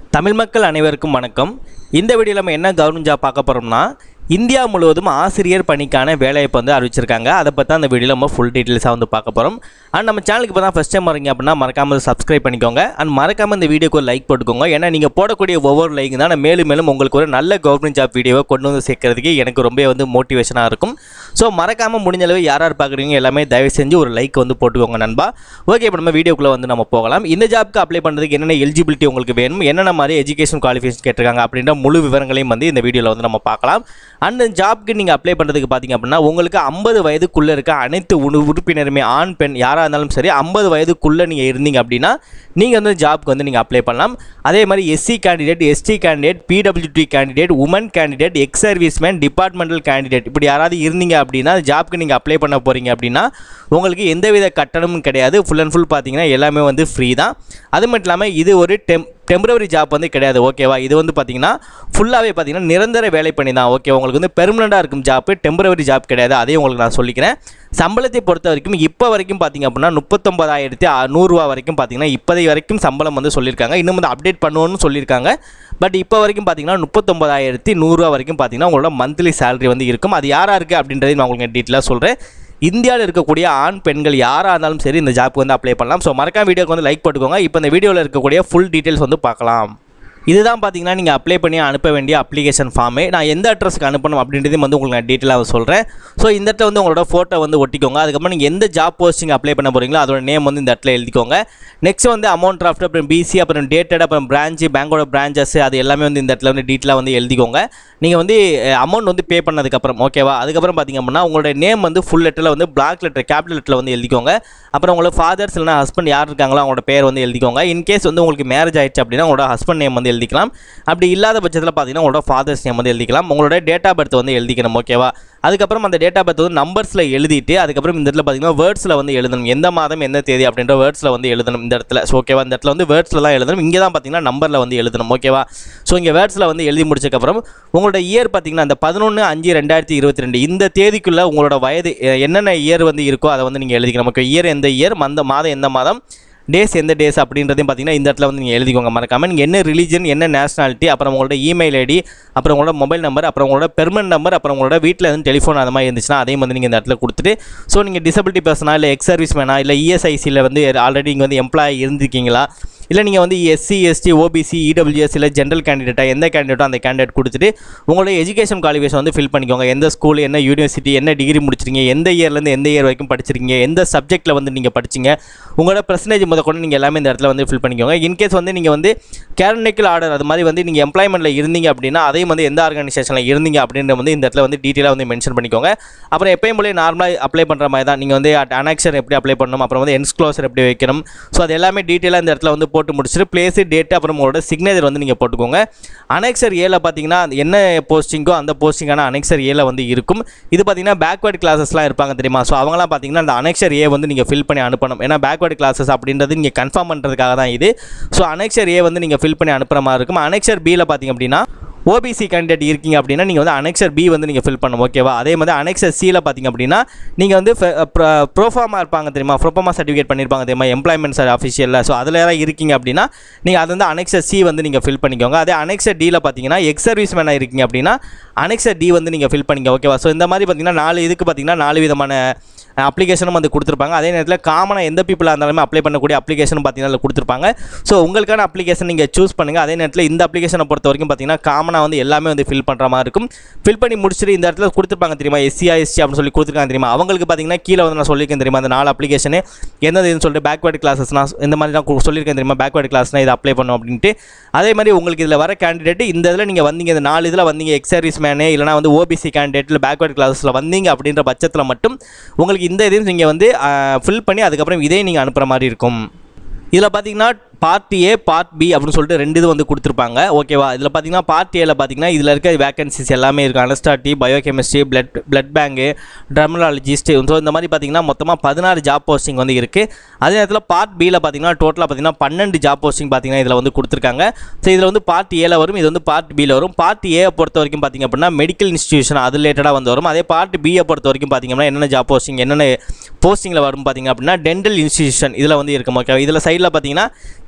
தமிழ் மக்கள் அனைவருக்கும் வணக்கம் இந்த வீடியோவில் நம்ம என்ன கவர்மெண்ட் ஜாப் பார்க்க போகிறோம்னா இந்தியா முழுவதும் ஆசிரியர் பணிக்கான வேலைவாய்ப்பு வந்து அறிவிச்சிருக்காங்க அதை பற்றி அந்த வீடியோவில் நம்ம ஃபுல் டீட்டெயில்ஸாக வந்து பார்க்க போகிறோம் அண்ட் நம்ம சேனலுக்கு இப்போ தான் ஃபஸ்ட் டைம் வரீங்க அப்படின்னா மறக்காமல் சப்ஸ்கிரைப் பண்ணிக்கோங்க அண்ட் மறக்காமல் இந்த வீடியோக்கு ஒரு லைக் போட்டுக்கோங்க ஏன்னா நீங்கள் போடக்கூடிய ஒவ்வொரு லைக் தான் நான் மேலும் மேலும் உங்களுக்கு ஒரு நல்ல கவர்மெண்ட் ஜாப் வீடியோவை கொண்டு வந்து சேர்க்கறதுக்கு எனக்கு ரொம்ப வந்து மோட்டிவேஷனாக இருக்கும் ஸோ மறக்காமல் முடிஞ்ச அளவு யார் யார் பார்க்குறீங்க எல்லாமே தயவு செஞ்சு ஒரு லைக் வந்து போட்டுக்கோங்க நண்பா ஓகே இப்போ நம்ம வீடியோக்குள்ளே வந்து நம்ம போகலாம் இந்த ஜாப்க்கு அப்ளை பண்ணுறதுக்கு என்னென்ன எலிஜிபிலிட்டி உங்களுக்கு வேணும் என்னென்ன மாதிரி எஜுகேஷன் குவாலிஃபிகேஷன் கேட்டிருக்காங்க அப்படின்ற முழு விவரங்களையும் வந்து இந்த வீடியோவில் வந்து நம்ம பார்க்கலாம் அந்த ஜாப்க்கு நீங்கள் அப்ளை பண்ணுறதுக்கு பார்த்தீங்க அப்படின்னா உங்களுக்கு ஐம்பது வயதுக்குள்ளே இருக்க அனைத்து உறு- உறுப்பினருமே ஆண் பெண் யாராக இருந்தாலும் சரி ஐம்பது வயதுக்குள்ளே நீங்கள் இருந்தீங்க அப்படின்னா நீங்கள் வந்து ஜாப்க்கு வந்து நீங்கள் அப்ளை பண்ணலாம் அதே மாதிரி SC candidate ST candidate PWD candidate women candidate ex serviceman departmental candidate இப்படி யாராவது இருந்தீங்க அப்படின்னா ஜாப்க்கு நீங்கள் அப்ளை பண்ண போகிறீங்க அப்படின்னா உங்களுக்கு எந்தவித கட்டணமும் கிடையாது ஃபுல் அண்ட் ஃபுல் பார்த்தீங்கன்னா எல்லாமே வந்து ஃப்ரீ தான் அது மட்டும் இல்லாமல் இது ஒரு டெம் டெம்பரவரி ஜாப் வந்து கிடையாது ஓகேவா இது வந்து பார்த்தீங்கன்னா ஃபுல்லாகவே பார்த்தீங்கன்னா நிரந்தர வேலை பண்ணி தான் ஓகே உங்களுக்கு வந்து பெர்மனெண்ட்டாக இருக்கும் ஜாப் டெம்பரவரி ஜாப் கிடையாது அதையும் உங்களுக்கு நான் சொல்லிக்கிறேன் சம்பளத்தை பொறுத்த வரைக்கும் இப்போ வரைக்கும் பார்த்தீங்க அப்படின்னா முப்பத்தொம்பதாயிரத்தி நூறுரூவா வரைக்கும் பார்த்தீங்கன்னா இப்போதை வரைக்கும் சம்பளம் வந்து சொல்லியிருக்காங்க இன்னும் வந்து அப்டேட் பண்ணுவோன்னு சொல்லியிருக்காங்க பட் இப்போ வரைக்கும் பார்த்தீங்கன்னா முப்பத்தொம்பதாயிரத்தி நூறுரூவா வரைக்கும் பார்த்தீங்கன்னா உங்களோட மந்த்லி சேலரி வந்து இருக்கும் அது யாராக இருக்குது அப்படின்றதையும் நான் உங்களுக்கு டீட்டெயிலாக சொல்கிறேன் இந்தியாவில் இருக்கக்கூடிய ஆண் பெண்கள் யாராக இருந்தாலும் சரி இந்த ஜாப்க்கு வந்து அப்ளை பண்ணலாம் ஸோ மறக்காம வீடியோக்கு வந்து லைக் போட்டுக்கோங்க இப்போ இந்த வீடியோவில் இருக்கக்கூடிய ஃபுல் டீட்டெயில்ஸ் வந்து பார்க்கலாம் இதுதான் பார்த்தீங்கன்னா நீங்கள் அப்ளை பண்ணி அனுப்ப வேண்டிய அப்ளிகேஷன் ஃபார்மே நான் எந்த அட்ரஸ்க்கு அனுப்பணும் அப்படின்றதையும் வந்து உங்களுக்கு நான் டீட்டெயிலாக சொல்கிறேன் ஸோ இந்த இடத்துல வந்து உங்களோட ஃபோட்டோ வந்து ஒட்டிக்கோங்க அதுக்கப்புறம் நீங்கள் எந்த ஜாப் போஸ்டிங் அப்ளை பண்ண போகிறீங்களோ அதோட நேம் வந்து இந்த இடத்துல எழுதிக்கோங்க நெக்ஸ்ட் வந்து அமௌண்ட் டிராஃப்ட் அப்புறம் பிசி அப்புறம் டேட்டட் அப்புறம் பிரான்ச் பேங்கோட பிரான்ச்சஸ் அது எல்லாமே வந்து இந்த இடத்துல வந்து டீட்டெயிலாக வந்து எழுதிக்கோங்க நீங்கள் வந்து அமௌண்ட் வந்து பே பண்ணதுக்கப்புறம் ஓகேவா அதுக்கப்புறம் பார்த்தீங்க அப்படின்னா உங்களோட நேம் வந்து ஃபுல் லெட்டரில் வந்து பிளாக் லெட்டர் கேபிட்டல் லெட்டரில் வந்து எழுதிக்கோங்க அப்புறம் உங்களோட ஃபாதர்ஸ் இல்லைனா ஹஸ்பண்ட் யார் இருக்காங்களோ அவங்களோட பேர் வந்து எழுதிக்கோங்க இன்கேஸ் வந்து உங்களுக்கு மேரேஜ் ஆயிடுச்சு அப்படின்னா உங்களோட ஹஸ்பண்ட் நேம் வந்து எழுதிக்கலாம் அப்படி இல்லாத பட்சத்தில் பார்த்தீங்கன்னா உங்களோட ஃபாதர்ஸ் நேம் வந்து எழுதிக்கலாம் உங்களோட டேட் ஆஃப் பர்த் வந்து எழுதிக்கணும் ஓகேவா அதுக்கப்புறம் அந்த டேட் ஆஃப் பர்த் வந்து நம்பர்ஸில் எழுதிட்டு அதுக்கப்புறம் இந்த இடத்துல பார்த்தீங்கன்னா வேர்ட்ஸில் வந்து எழுதணும் எந்த மாதம் எந்த தேதி அப்படின்ற வேர்ட்ஸில் வந்து எழுதணும் இந்த இடத்துல ஸோ ஓகேவா இந்த இடத்துல வந்து வேர்ட்ஸில் தான் எழுதணும் இங்கே தான் பார்த்தீங்கன்னா நம்பரில் வந்து எழுதணும் ஓகேவா ஸோ இங்கே வேர்ட்ஸில் வந்து எழுதி முடிச்சதுக்கப்புறம் உங்களோட இயர் பார்த்தீங்கன்னா அந்த பதினொன்று அஞ்சு ரெண்டாயிரத்தி இருபத்தி ரெண்டு இந்த தேதிக்குள்ளே உங்களோட வயது அஹ், என்னென்ன இயர் வந்து இருக்கோ அதை வந்து நீங்கள் எழுதிக்கணும் ஓகே இயர் எந்த இயர் மந்த மாதம் எந்த மாதம் டேஸ் எந்த டேஸ் அப்படின்றதையும் பார்த்தீங்கன்னா இந்த இடத்துல வந்து நீங்கள் எழுதிக்கோங்க மறக்காமல் நீங்கள் என்ன ரிலீஜன் என்ன நேஷனாலிட்டி அப்புறம் உங்களோட இமெயில் ஐடி அப்புறம் உங்களோட மொபைல் நம்பர் அப்புறம் உங்களோட பெர்மனன்ட் நம்பர் அப்புறம் உங்களோட வீட்டில் வந்து டெலிஃபோன் அந்த மாதிரி இருந்துச்சுன்னா அதையும் வந்து நீங்கள் இந்த இடத்துல கொடுத்துட்டு ஸோ நீங்கள் டிசபிலிட்டி பர்சனா இல்லை எக்ஸ் சர்வீஸ் மேனா இல்லை இஎஸ்ஐசியில் வந்து ஆல்ரெடி இங்கே வந்து எம்ப்ளாயி இருந்திருக்கீங்களா இல்லை நீங்கள் வந்து எஸ்சி எஸ்டி ஓபிசி இடபிள்யூஎஸ் இல்லை ஜென்ரல் கேண்டிடேட்டா எந்த கேண்டிடேட்டோ அந்த கேண்டிடேட் கொடுத்துட்டு உங்களோட எஜுகேஷன் குவாலிஃபிகேஷன் வந்து ஃபில் பண்ணிக்கோங்க எந்த ஸ்கூல் என்ன யூனிவர்சிட்டி என்ன டிகிரி முடிச்சிருக்கீங்க எந்த இயர்லேருந்து எந்த இயர் வரைக்கும் படிச்சிருக்கீங்க எந்த சப்ஜெக்ட்டில் வந்து நீங்கள் படிச்சீங்க உங்களோட பர்சன்டேஜ் முத கூட நீங்கள் எல்லாமே இந்த இடத்துல வந்து ஃபில் பண்ணிக்கோங்க இன்கேஸ் வந்து நீங்கள் வந்து கேரண்டிக்கல் ஆர்டர் அது மாதிரி வந்து நீங்கள் எம்ப்ளாய்மெண்ட்டில் இருந்தீங்க அப்படின்னா அதையும் வந்து எந்த ஆர்கனைசேஷனில் இருந்தீங்க அப்படின்ற வந்து இந்த இடத்துல வந்து டீட்டெயிலாக வந்து மென்ஷன் பண்ணிக்கோங்க அப்புறம் எப்பயும் போல நார்மலாக அப்ளை பண்ணுற மாதிரி தான் நீங்கள் வந்து அனெக்ஷன் எப்படி அப்ளை பண்ணணும் அப்புறம் வந்து என்ஸ்க்ளோசர் எப்படி வைக்கணும் ஸோ அது எல்லாமே டீட்டெயிலாக இந்த இடத்துல வந்து போட்டு முடிச்சுட்டு பிளேஸு டேட்டு அப்புறம் உங்களோட சிக்னேச்சர் வந்து நீங்கள் போட்டுக்கோங்க அனெக்சர் ஏல பார்த்தீங்கன்னா என்ன போஸ்டிங்கோ அந்த போஸ்டிங்கான அனெக்சர் ஏல வந்து இருக்கும் இது பார்த்தீங்கன்னா பேக்வேர்ட் கிளாஸஸ்லாம் இருப்பாங்க தெரியுமா ஸோ அவங்களாம் பார்த்தீங்கன்னா அந்த அனெக்சர் ஏ வந்து நீங்கள் ஃபில் பண்ணி அனுப்பணும் ஏன்னா பேக்வேர்ட் கிளாஸஸ் அப்படின்றது நீங்கள் கன்ஃபார்ம் பண்ணுறதுக்காக தான் இது ஸோ அனெக்சர் ஏ வந்து நீங்கள் ஃபில் பண்ணி அனுப்புகிற மாதிரி இருக்கும் அனெக்சர் பியில் பார்த்தீங்க அப்படின்னா ஓபிசி கேண்டிடேட் இருக்கீங்க அப்படின்னா நீங்கள் வந்து அனெக்சர் பி வந்து நீங்கள் ஃபில் பண்ணணும் ஓகேவா அதே மாதிரி அனெக்சர் சியில் பார்த்தீங்க அப்படின்னா நீங்கள் வந்து ப்ரோஃபார்மா இருப்பாங்க தெரியுமா ப்ரோஃபார்மா சர்டிஃபிகேட் பண்ணியிருப்பாங்க தெரியுமா எம்ப்ளாய்மெண்ட் சார் அஃபிஷியலில் ஸோ அதில் யாராவது இருக்கீங்க அப்படின்னா நீங்கள் அது வந்து அனெக்சர் சி வந்து நீங்கள் ஃபில் பண்ணிக்கோங்க அதே அனெக்சர் டியில் பார்த்தீங்கன்னா எக்ஸ் சர்வீஸ் மேனாக இருக்கீங்க அப்படின்னா அனெக்சர் டி வந்து நீங்கள் ஃபில் பண்ணிக்க ஓகேவா ஸோ இந்த மாதிரி பார்த்தீங்கன்னா நாலு இதுக்கு பார்த்தீங்கன்னா நாலு விதமான அப்ளிகேஷனும் வந்து கொடுத்துருப்பாங்க அதே நேரத்தில் காமனாக எந்த பீப்புளாக இருந்தாலுமே அப்ளை பண்ணக்கூடிய அப்ளிகேஷன் பார்த்தீங்கன்னா அதில் கொடுத்துருப்பாங்க ஸோ உங்களுக்கான அப்ளிகேஷன் நீங்கள் சூஸ் பண்ணுங்கள் அதே நேரத்தில் இந்த அப்ளிகேஷனை பொறுத்த வரைக்கும் பார்த்தீங்கன்னா காமனாக வந்து எல்லாமே வந்து ஃபில் பண்ணுற மாதிரி இருக்கும் ஃபில் பண்ணி முடிச்சுட்டு இந்த இடத்துல கொடுத்துருப்பாங்க தெரியுமா எஸ்சியா எஸ்சி அப்படின்னு சொல்லி கொடுத்துருக்காங்க தெரியுமா அவங்களுக்கு பார்த்தீங்கன்னா கீழே வந்து நான் சொல்லியிருக்கேன் தெரியுமா அந்த நாலு அப்ளிகேஷனு என்னது இதுன்னு சொல்லிட்டு பேக்வேர்டு கிளாஸஸ்னா இந்த மாதிரி நான் கு- சொல்லியிருக்கேன் தெரியுமா பேக்வேர்டு கிளாஸ்னால் இதை அப்ளை பண்ணும் அப்படின்ட்டு அதே மாதிரி உங்களுக்கு இதில் வர கேண்டிடேட் இந்த இதில் நீங்கள் வந்தீங்க இந்த நாலு இதில் வந்தீங்க எக்ஸ் சர்வீஸ் மேனு இல்லைனா வந்து ஓபிசி கேண்டிடேட் இல்லை பேக்வேர்டு கிளாஸஸில் வந்தீங்க அப்படின்ற பட்சத்தில் மட்டும் உங்களுக்கு இந்த இதையும் நீங்கள் வந்து ஃபில் பண்ணி அதுக்கப்புறம் இதையும் நீங்கள் அனுப்புகிற மாதிரி இருக்கும் இதில் பார்த்தீங்கன்னா பார்ட் ஏ பார்ட் பி அப்படின்னு சொல்லிட்டு ரெண்டு இது வந்து கொடுத்துருப்பாங்க ஓகேவா இதில் பார்த்தீங்கன்னா பார்ட் ஏல பார்த்தீங்கன்னா இதில் இருக்க வேகன்சிஸ் எல்லாமே இருக்குது anaesthesia biochemistry blood blood bank dermatologist so இந்த மாதிரி பார்த்தீங்கன்னா மொத்தமாக பதினாறு ஜாப் போஸ்டிங் வந்து இருக்குது அதே நேரத்தில் பார்ட் பியில் பார்த்தீங்கன்னா டோட்டலாக பார்த்தீங்கன்னா பன்னெண்டு ஜாப் போஸ்டிங் பார்த்தீங்கன்னா இதில் வந்து கொடுத்துருக்காங்க ஸோ இதில் வந்து பார்ட் ஏல வரும் இது வந்து பார்ட் பியில் வரும் பார்ட் ஏ பொறுத்த வரைக்கும் பார்த்தீங்க அப்படின்னா மெடிக்கல் இன்ஸ்டியூஷன் அது ரிலேட்டடாக வந்து வரும் அதே பார்ட் பியை பொறுத்த வரைக்கும் பார்த்தீங்க அப்படின்னா என்னென்ன ஜாப் போஸ்டிங் என்னென்ன போஸ்டிங்கில் வரும் பார்த்தீங்க அப்படின்னா டென்டல் இன்ஸ்டியூஷன் இதில் வந்து இருக்கும் ஓகே இதில் சைடில் பார்த்தீங்கன்னா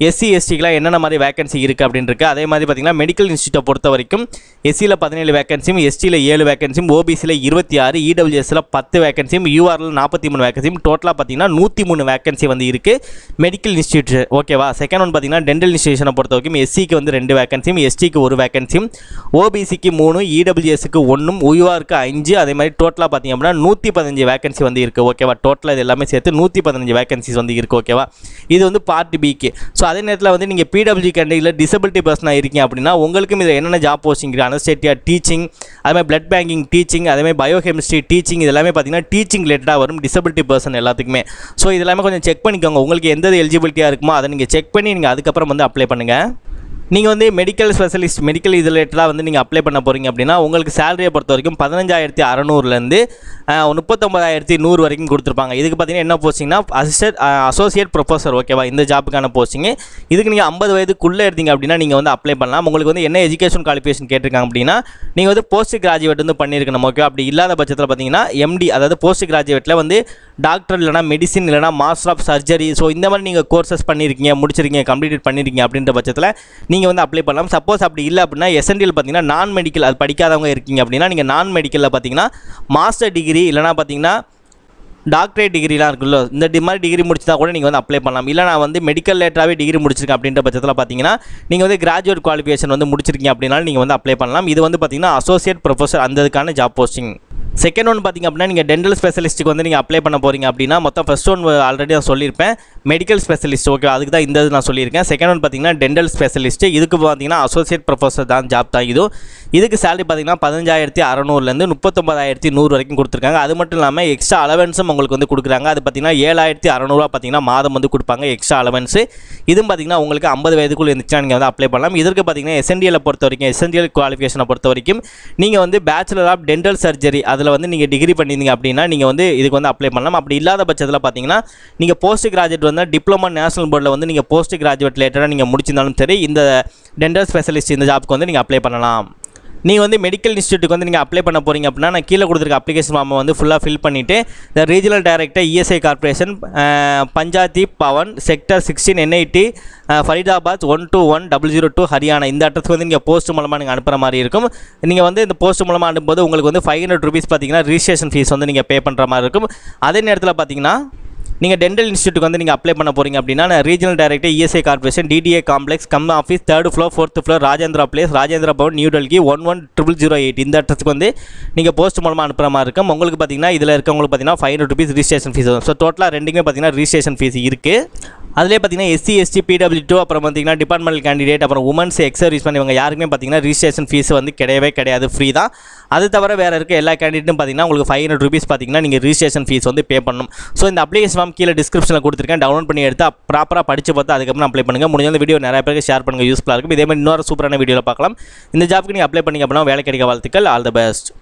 எஸ்சி எஸ்டிக்கெலாம் என்னென்ன மாதிரி வேகன்சி இருக்குது அப்படின்னு இருக்கு அதே மாதிரி பார்த்தீங்கன்னா மெடிக்கல் இன்ஸ்டியூட்டை பொறுத்த வரைக்கும் எஸ்சியில் பதினேழு வேகன்சியும் எஸ்டியில் ஏழு வேகன்சியும் ஓபிசியில் இருபத்தி ஆறு இடபிள்யூஎஸில் பத்து வேகன்சியும் யூஆரில் நாற்பத்தி மூணு வேகன்சியும் டோட்டலாக பார்த்தீங்கன்னா நூற்றி மூணு வேகன்சி வந்து இருக்குது மெடிக்கல் இன்ஸ்டியூட் ஓகேவா செகண்ட் ஒன் பார்த்தீங்கன்னா டென்டல் இன்ஸ்டியூஷனை பொறுத்த வரைக்கும் எஸ்சிக்கு வந்து ரெண்டு வேகன்சியும் எஸ்டிக்கு ஒரு வேகன்சியும் ஓபிசிக்கு மூணு இடபிள்யூஎஸ்க்கு ஒன்றும் யூஆருக்கு அஞ்சு அதே மாதிரி டோட்டலாக பார்த்தீங்க அப்படின்னா நூற்றி பதினஞ்சு வேகன்சி வந்து இருக்குது ஓகேவா டோட்டலாக இது எல்லாமே சேர்த்து நூற்றி பதினஞ்சு வேகன்சிஸ் வந்து இருக்குது ஓகேவா இது வந்து பார்ட் பிக்கு ஸோ அதே நேரத்தில் வந்து நீங்கள் பிடபிள்யூ கேண்டில் டிசபிலிட்டி பர்சனாக இருக்கீங்க அப்படின்னா உங்களுக்கும் இதில் என்னென்ன ஜாப் போஸ்டிங் இருக்குது அனஸ்டேட்டியா டீச்சிங் அதே மாதிரி பிளட் பேங்கிங் டீச்சிங் அதே மாதிரி பயோகெமிஸ்ட்ரி டீச்சிங் இது எல்லாமே பார்த்தீங்கன்னா டீச்சிங் ரிலேட்டடாக வரும் டிசபிலிட்டி பர்சன் எல்லாத்துக்குமே ஸோ இது எல்லாமே கொஞ்சம் செக் பண்ணிக்கோங்க உங்களுக்கு எந்த எலிஜிபிலிட்டியாக இருக்குமோ அதை நீங்கள் செக் பண்ணி நீங்கள் அதுக்கப்புறம் வந்து அப்ளை பண்ணுங்கள் நீங்கள் வந்து மெடிக்கல் ஸ்பெஷலிஸ்ட் மெடிக்கல் இது ரிலேட்டடாக வந்து நீங்கள் அப்ளை பண்ண போகிறீங்க அப்படின்னா உங்களுக்கு சேலரியை பொறுத்த வரைக்கும் பதினஞ்சாயிரத்தி அறநூறுலேருந்து முப்பத்தொம்பதாயிரத்தி நூறு வரைக்கும் கொடுத்துருப்பாங்க இதுக்கு பார்த்தீங்கன்னா என்ன போஸ்டிங்னா அசிஸ்டன்ட் அசோசியேட் ப்ரொஃபஸர் ஓகேவா இந்த ஜாப்புக்கான போஸ்டிங் இதுக்கு நீங்கள் ஐம்பது வயதுக்குள்ளே எடுத்தீங்க அப்படின்னா நீங்கள் வந்து அப்ளை பண்ணலாம் உங்களுக்கு வந்து என்ன எஜுகேஷன் குவாலிஃபிகேஷன் கேட்டிருக்காங்க அப்படின்னா நீங்கள் வந்து போஸ்ட் கிராஜுவேட் வந்து பண்ணியிருக்கணும் ஓகே அப்படி இல்லாத பட்சத்தில் பார்த்தீங்கன்னா எம்டி அதாவது போஸ்ட் கிராஜுவேட்டில் வந்து டாக்டர் இல்லைனா மெடிசின் இல்லைனா மாஸ்டர் ஆஃப் சர்ஜரி ஸோ இந்த மாதிரி நீங்கள் கோர்சஸ் பண்ணியிருக்கீங்க முடிச்சிருக்கீங்க கம்ப்ளீட் பண்ணியிருக்கீங்க அப்படின்ற பட்சத்தில் நீங்கள் வந்து அப்ளை பண்ணலாம் சப்போஸ் அப்படி இல்லை அப்படின்னா எஸ்என்டியில் பார்த்தீங்கன்னா நான் மெடிக்கல் அது படிக்காதவங்க இருக்கீங்க அப்படின்னா நீங்கள் நான் மெடிக்கலில் பார்த்தீங்கன்னா மாஸ்டர் டிகிரி இல்லைனா பார்த்தீங்கன்னா டாக்டரேட் டிகிரிலாம் இருக்குல்ல இந்த டி மாதிரி டிகிரி முடிச்சா கூட நீங்கள் வந்து அப்ளை பண்ணலாம் இல்லை நான் வந்து மெடிக்கல் லேட்டராகவே டிகிரி முடிச்சிருக்கேன் அப்படின்ற பட்சத்தில் பார்த்தீங்கன்னா நீங்கள் வந்து கிராஜுவேட் குவாலிஃபிகேஷன் வந்து முடிச்சிருக்கீங்க அப்படின்னா நீங்கள் வந்து அப்ளை பண்ணலாம் இது வந்து பார்த்தீங்கன்னா அசோசியேட் ப்ரொஃபஸர் அந்த இதுக்கான ஜாப் போஸ்டிங் செகண்ட் ஒன் பார்த்தீங்க அப்படின்னா நீங்கள் டென்டல் ஸ்பெஷலிஸ்ட்டுக்கு வந்து நீங்கள் அப்ளை பண்ண போகிறீங்க அப்படின்னா மொத்தம் ஃபஸ்ட் ஒன் ஆல்ரெடி நான் சொல்லியிருப்பேன் மெடிக்கல் ஸ்பெஷலிஸ்ட் ஓகே அதுக்கு தான் இந்த இது நான் சொல்லியிருக்கேன் செகண்ட் ஒன் பார்த்தீங்கன்னா டென்டல் ஸ்பெஷலிஸ்ட் இதுக்கு பார்த்தீங்கன்னா அசோசியேட் ப்ரொஃபஸர் தான் ஜாப் தான் இது இதுக்கு சேலரி பார்த்தீங்கன்னா பதினஞ்சாயிரத்தி அறநூறுலேருந்து முப்பத்தொம்பதாயிரத்தி நூறு வரைக்கும் கொடுத்துருக்காங்க அது மட்டும் இல்லாமல் எக்ஸ்ட்ரா அலவன்ஸும் உங்களுக்கு வந்து கொடுக்குறாங்க அது பார்த்தீங்கன்னா ஏழாயிரத்தி அறநூறுவா பார்த்தீங்கன்னா மாதம் வந்து கொடுப்பாங்க எக்ஸ்ட்ரா அலவன்ஸு இதுவும் பார்த்தீங்கன்னா உங்களுக்கு ஐம்பது வயதுக்குள்ள இருந்துச்சுன்னா நீங்கள் வந்து அப்ளை பண்ணலாம் இதற்கு பார்த்தீங்கன்னா எஸ்என்டிஎல் பொறுத்த வரைக்கும் எஸ்என்டிஎல் குவாலிஃபிகேஷனை பொறுத்த வரைக்கும் நீங்கள் வந்து பேச்சுலர் ஆஃப் டென்டல் சர்ஜரி அதில் வந்து நீங்கள் டிகிரி பண்ணியிருந்தீங்க அப்படின்னா நீங்கள் வந்து இதுக்கு வந்து அப்ளை பண்ணலாம் அப்படி இல்லாத பட்சத்தில் பார்த்தீங்கன்னா நீங்கள் போஸ்ட் கிராஜுவேட் வந்து டிப்ளமோ நேஷனல் போர்டில் வந்து நீங்கள் போஸ்ட் கிராஜுவேட் ரிலேட்டடாக நீங்கள் முடிச்சிருந்தாலும் சரி இந்த டென்டல் ஸ்பெஷலிஸ்ட் இந்த ஜாப்க்கு வந்து நீங்கள் அப்ளை பண்ணலாம் நீங்கள் வந்து மெடிக்கல் இன்ஸ்டியூட்டுக்கு வந்து நீங்கள் அப்ளை பண்ண போகிறீங்க அப்படின்னா நான் கீழே கொடுத்துருக்க அப்ளிகேஷன் ஃபார்மை வந்து ஃபுல்லாக ஃபில் பண்ணிவிட்டு இந்த ரீஜனல் டைரக்டர் இஎஸ்ஐ கார்பரேஷன் பஞ்சாயத்தி Bhawan sector sixteen NIT Faridabad one two one double zero two Haryana இந்த அட்ரஸ்க்கு வந்து நீங்கள் போஸ்ட் மூலமாக நீங்கள் அனுப்புகிற மாதிரி இருக்கும் நீங்கள் வந்து இந்த போஸ்ட் மூலமாக அனுப்பும்போது உங்களுக்கு வந்து ஃபைவ் ஹண்ட்ரட் ருபீஸ் பார்த்தீங்கன்னா ரிஜிஸ்ட்ரேஷன் ஃபீஸ் வந்து நீங்கள் பே பண்ணுற மாதிரி இருக்கும் அதே நேரத்தில் பார்த்தீங்கன்னா நீங்கள் டென்டல் இன்ஸ்டியூட்டுக்கு வந்து நீங்கள் அப்ளை பண்ண போகிறீங்க அப்படின்னா நான் regional director ESI corporation DDA complex cum office third floor fourth floor Rajendra Place Rajendra Bhawan New Delhi one one triple zero eight இந்த அட்ரஸ்க்கு வந்து நீங்கள் போஸ்ட் மூலமாக அனுப்புகிற மாதிரி இருக்கும் உங்களுக்கு பார்த்தீங்கன்னா இதில் இருக்கவங்களுக்கு பார்த்தீங்கன்னா five hundred rupees registration fee வரும் ஸோ டோட்டலாக ரெண்டுமே பார்த்தீங்கன்னா ரிஜிஸ்ட்ரேஷன் ஃபீஸ் இருக்குது அதிலே பார்த்தீங்கன்னா எஸ்சி எஸ்டி பிடபிள்யூ டூ அப்புறம் பார்த்தீங்கன்னா டிபார்ட்மெண்டல் கேண்டிடேட் அப்புறம் உமன்ஸ் எக்ஸர்வீஸ் பண்ணி இவங்க யாருக்குமே பார்த்தீங்கன்னா ரிஜிஸ்ட்ரேஷன் ஃபீஸ் வந்து கிடையவே கிடையாது ஃப்ரீ தான் அது தவிர வேறு இருக்க எல்லா கேண்டிடேட்டும் பார்த்தீங்கன்னா உங்களுக்கு ஃபைவ் ஹண்ட்ரட் ருபீஸ் பார்த்தீங்கன்னா நீங்கள் ரிஜிஸ்ட்ரேஷன் ஃபீஸ் வந்து பே பண்ணணும் ஸோ இந்த அப்ளிகேஷன் ஃபார்ம் கீழே டிஸ்கிரிப்ஷனில் கொடுத்துருக்கேன் டவுன்லோட் பண்ணி எடுத்து ப்ராப்பராக படித்து பார்த்து அதுக்கப்புறம் அப்ளை பண்ணுங்கள் முடிஞ்ச வீடியோ நிறைய பேருக்கு ஷேர் பண்ணுங்கள் யூஸ்ஃபுல்லாக இருக்கும் இதே மாதிரி இன்னொரு சூப்பரான வீடியோவில் பார்க்கலாம் இந்த ஜாப்க்கு நீங்கள் அப்ளை பண்ணிங்க அப்படின்னா வேலை கிடைக்க வாழ்த்துக்கள் ஆல் த பெஸ்ட்